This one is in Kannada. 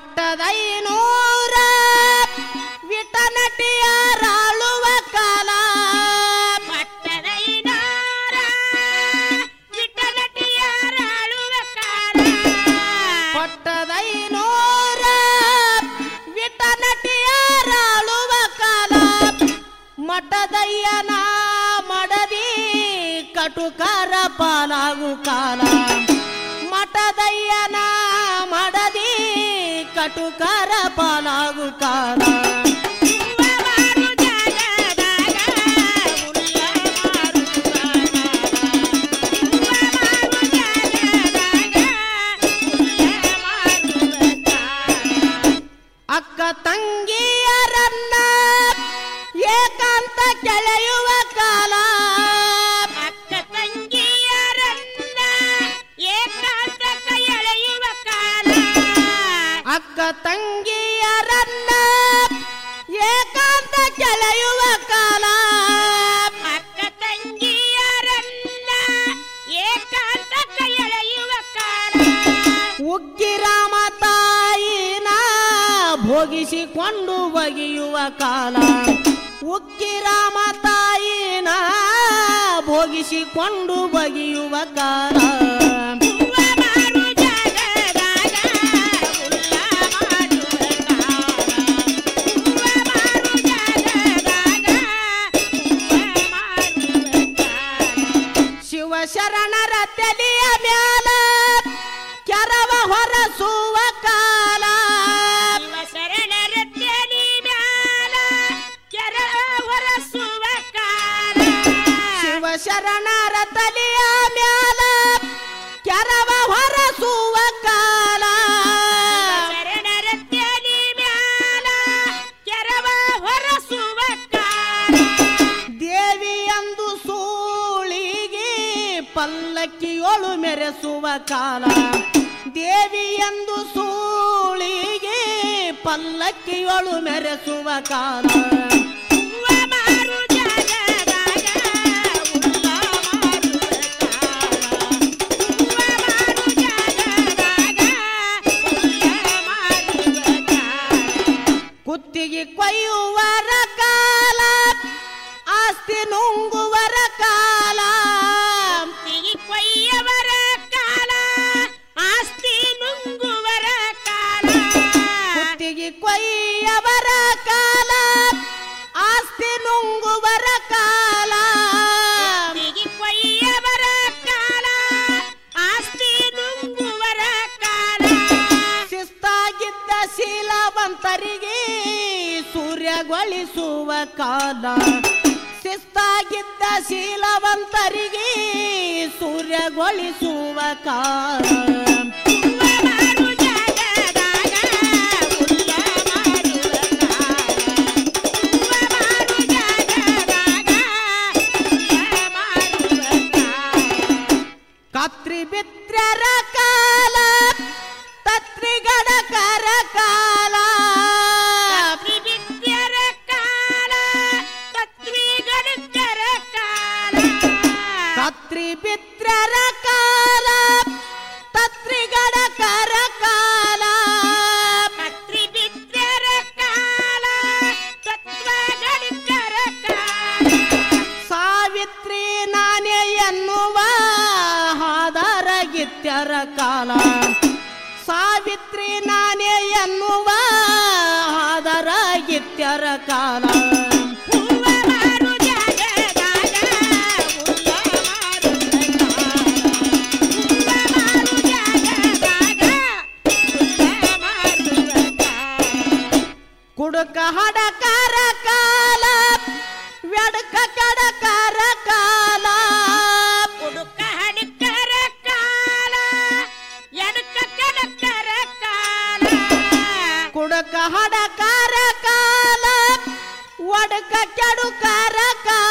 ಪಟ್ಟದೈನೂರ ವಿಟನಟಿಯರಾಳುವ ಕಾಲ ಪಟ್ಟದೈನಾರ ವಿಠಲಟಿಯರಾಳುವ ಕಾಲ ಪಟ್ಟದೈನೂರ ವಿಟನಟಿಯರಾಳುವ ಕಾಲ ಮಠದಯ್ಯನ ಮಡದಿ ಕಟುಕರ ಪಾಲಾಗು ಕಾಲ ಮಠದಯ್ಯನ ಮಡದಿ ಕಟುಕರ ಪಾಲಾಗು ಕಾಲ ಹೂವವಾರು ಜಾಗದಾಗ ಹುಲ್ಲ ಮಾರುತ್ತಾನ. ಹೂವವಾರು ಜಾಗದಾಗ ಹುಲ್ಲ ಮಾರುತ್ತಾನ. ಅಕ್ಕ ತಂಗಿಯರನ್ನ ಏಕಾಂತ ಕೆಳೆಯುವ ಕಾಲ ಅಕ್ಕ ತಂಗಿಯರನ್ನ ಏಕಾಂತಕ ಎಳೆಯುವ ಕಾಲ ಅಕ್ಕ ತಂಗಿಯರನ್ನ ಏಕಾಂತ ಕೆಳೆಯುವ ಕಾಲ ಅಕ್ಕ ತಂಗಿಯರನ್ನ ಏಕಾಂತಕ ಎಳೆಯುವ ಕಾಲ ಉಗ್ಗಿರಾಮ ತಾಯಿನ ಭೋಗಿಸಿಕೊಂಡು ಒಗೆಯುವ ಕಾಲ ಉಕ್ಕಿರಾಮ ತಾಯಿನ ಭೋಗಿಸಿಕೊಂಡು ಬಗೆಯುವ ಕಾಲ ಹೂವ ಮಾರು ಜಾಗದಾಗ ಹುಲ್ಲ ಮಾಡುವ ಕಾಲ ಹೂವ ಮಾರು ಜಾಗದಾಗ ಹೂವ ಮಾರುವ ಕಾಲ ಶಿವಶರಣರ ತಲೆಯ ಮ್ಯಾಲ ಕೆರವ ಹೊರಸುವ ಕಾಲ ಶಿವ ಶರಣರ ತಲಿ ಮ್ಯಾಲ ಕೆರ ಹೊರಸುವ ಕಾಲ ಶಿವಶರಣರ ತಲೆಯ ಮ್ಯಾಲ ಕೆರವ ಹೊರಸುವ ಕಾಲ ಶರಣರ ತಲಿ ಮ್ಯಾಲ ಕೆರವ ಹೊರಸುವ ಕಾಲ ದೇವಿಯಂದು ಸೂಳಿಗೆ ಪಲ್ಲಕ್ಕಿಯೊಳು ಮೆರೆಸುವ ಕಾಲ ದೇವಿಯಂದು ಸೂಳಿಗೆ ಪಲ್ಲಕ್ಕಿಯೊಳು ಮೆರೆಸುವ ಕಾಲ ಹೂವ ಮಾರು ಜಾಗದಾಗ ಹುಲ್ಲ ಮಾರುವ ಕಾಲ ಹೂವ ಮಾರು ಜಾಗದಾಗ ಹುಲ್ಲ ಮಾರುವ ಕಾಲ ಕುತ್ತಿಗೆ ಕೊಯ್ಯುವರ ಕಾಲ ಆಸ್ತಿ ನುಂಗುವರ ಕಾಲ ತಿಗಿ ಕೊಯ್ಯವರ ಕಾಲ ಆಸ್ತಿ ನುಂಗುವರ ಕಾಲ ಕುತ್ತಿಗೆ ಕೊಯ್ಯವರ ಕಾಲ ಆಸ್ತಿ ನುಂಗುವರ ಕಾಲ ತಿಗಿ ಕೊಯ್ಯವರ ಕಾಲ ಆಸ್ತಿ ನುಂಗುವರ ಕಾಲ ಶಿಸ್ತಾಗಿದ್ದ ಶೀಲವಂತರಿಗೆ ಸೂರ್ಯಗೊಳಿಸುವ ಕಾಲ ಶಿಸ್ತಾಗಿದ್ದ ಶೀಲವಂತರಿಗೆ ಸೂರ್ಯಗೊಳಿಸುವ ಕಾಲ ಹೂವ ಮಾರು ಜಾಗದಾಗ ಹುಲ್ಲ ಮಾರುವ ಕಾಲ ಹೂವ ಮಾರು ಜಾಗದಾಗ ಹುಲ್ಲ ಮಾರುವ ಕಾಲ ಕತ್ರಿ ಬಿತ್ರರ ಕಾಲ ತತ್ರಿಗಡಕರ ಕಾಲ ವಿದ್ಯರ ಕಾಲ ತತ್ವಿಗಡುಕರ ಕಾಲ ಕತ್ರಿ ಬಿತ್ರರ ಕಾಲ ತತ್ರಿಗಡಕರ ಕಾಲ ಕತ್ರಿ ಬಿದ್ಯರ ಕಾಲ ತತ್ವಗಡುಕರ ಕಾಲ ಸಾವಿತ್ರಿ ನಾನೇ ಎನ್ನುವ ಹಾದರಗಿತ್ಯರ ಕಾಲ ಸಾವಿತ್ರಿ ನಾನೇ ಎನ್ನುವ ಹಾದರಗಿತ್ಯರ ಕಾಲ ಹೂವ ಮಾರು ಜಾಗದಾಗ ಹುಲ್ಲ ಮಾರುವ ಕಾಲ ಹೂವ ಮಾರು ಜಾಗದಾಗ ಹುಲ್ಲ ಮಾರುವ ಕಾಲ ಕುಡುಕ ಹಡಕರ ಕಾಲ ವ್ಯಡಕ ಕಡಕರ ಕಾಲ ಹುಡುಕ ಹಡುಕರ ಕಾಲ ಎಡಕ ಕಡಕರ ಕಾಲ ಕುಡುಕ ಹಡಕರ ಕಾಲ ಒಡಕ ಕೆಡುಕರ ಕಾಲ